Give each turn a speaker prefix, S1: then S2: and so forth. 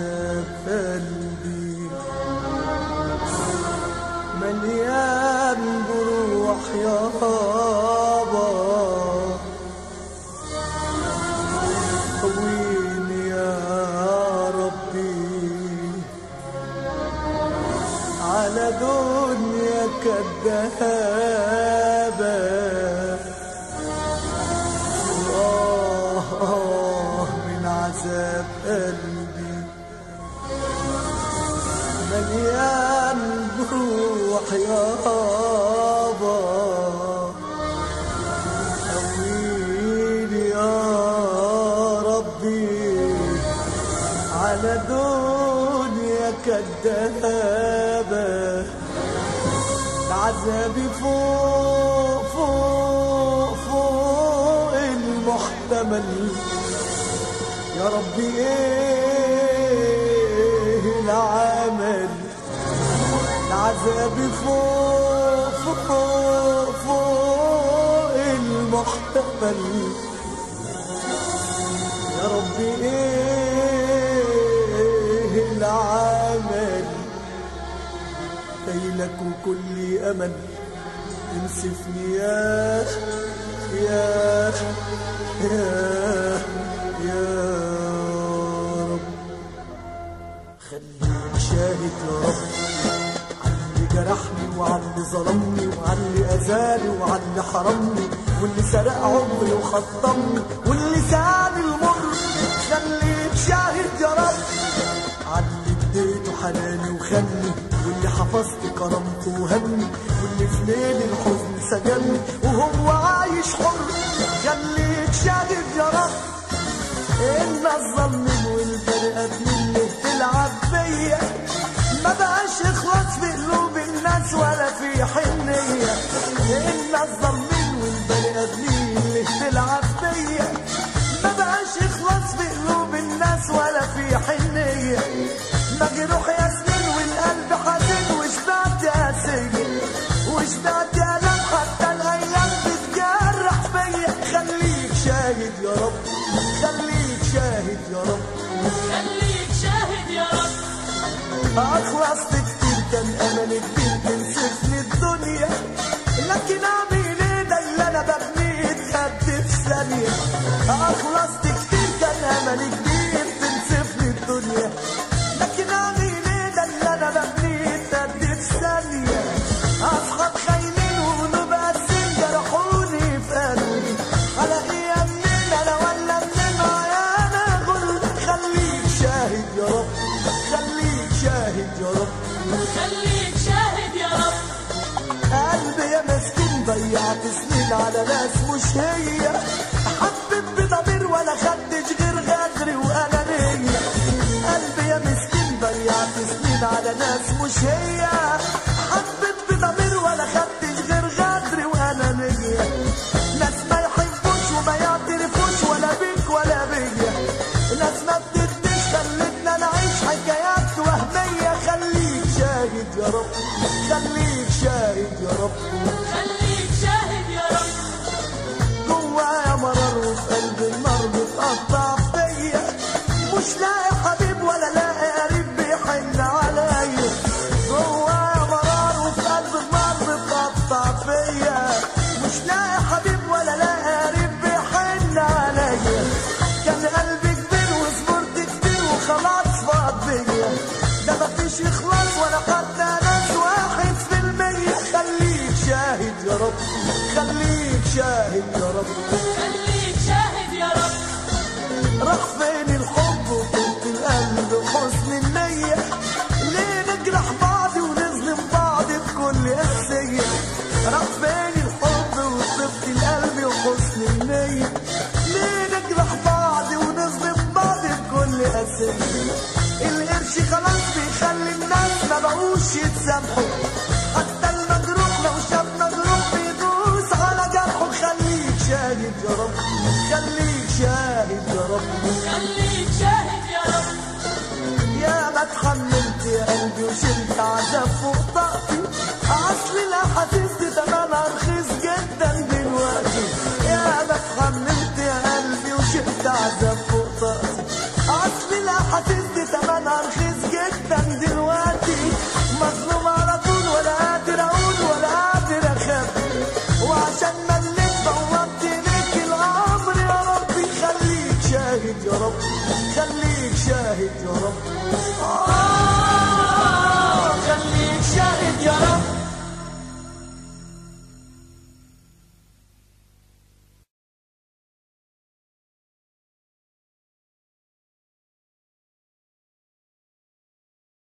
S1: عذاب قلبي مليان بروح يابا قويني يا ربي على دنيا كدابة آه آه من عذاب قلبي مليان بروح يابا قويني يا ربي على دنيا كدابة عذابي فوق فوق فوق المحتمل يا ربي ايه العمل عذابي فوق فوق فوق المحتمل يا ربي ايه العمل ليلك وكل امل انسفني يا يا يا يا رب خليك شاهد يا رب عاللي جرحني وعاللي ظلمني وعاللي اذاني وعاللي حرمني واللي سرق عمري وخطمني واللي ساني المر خليك شاهد يا رب عاللي اديته حناني وخلني واللي حفظت كرامته وهمني واللي في ليل الحزن سجني وهو عايش حر خليك شاهد يا رب ان الظلم والبني ادمين اللي بتلعب بيا ما بقاش يخلص في قلوب الناس ولا في حنيه ان الظلم والبني ادمين اللي بتلعب بيا ما بقاش يخلص في قلوب الناس ولا في حنيه مجروح يا سنين والقلب حزين وشبعت يا سيد وشبعت يا لم حتى الايام بتجرح فيا خليك شاهد يا رب خليك شاهد يا رب
S2: خليك شاهد يا رب
S1: أخلصت كتير كان أمل كبير تنسفني الدنيا لكن أعمل إيه ده اللي أنا ببنيه اتهد في ثانية أخلصت كتير كان أمل كبير تنسفني الدنيا لكن أعمل إيه ده اللي أنا ببنيه اتهد في ثانية أصحاب خاينين وقلوب قاسين جرحوني في قلبي على إيه منين أنا ولا منين يا أنا غل خليك شاهد يا رب خليك شاهد يا رب
S2: خليك شاهد يا رب
S1: قلبي يا مسكين ضيعت سنين على ناس مش هي حبيت بضمير ولا خدتش غير غدري وانانية قلبي يا مسكين ضيعت سنين على ناس مش هي حبيت بضمير ولا خدتش غير غدري وانانية ناس ما يحبوش وما يعترفوش ولا بيك ولا بيا ناس ما بتديش خلتنا نعيش حكايات وهمية خليك شاهد يا رب خليك شاهد يا رب
S2: خليك شاهد يا رب
S1: جوايا مرار وفي قلبي النار بتقطع فيا مش لاقي حبيب ولا لاقي قريب بيحن عليا جوايا مرار وفي قلبي النار بتقطع فيا مش لاقي حبيب ولا لاقي قريب بيحن عليا كان قلبي كبير وصبرت كتير وخلاص فاض بيا ده مفيش يخلص ولا حتى ناس واحد في المية خليك شاهد يا رب خليك شاهد يا رب
S2: خليك شاهد يا رب
S1: راح فين الحب وكنت القلب حسن النية ليه نجرح بعض ونظلم بعض بكل قسية راح فين الحب وصفت القلب وحسن النية ليه نجرح بعض ونظلم بعض بكل قسية القرش خلاص بيخلي الناس ما بقوش يتسامحوا حتى المجروح لو شاف مجروح بيدوس على جرحه خليك شاهد يا رب خليك شاهد يا رب
S2: خليك شاهد يا رب
S1: يا ما اتحملت يا قلبي وشلت عذاب فوق طاقتي اصل الاحاسيس دي تمنها رخيص جدا دلوقتي يا ما اتحملت يا قلبي وشلت عذاب فوق طاقتي اصل الاحاسيس دي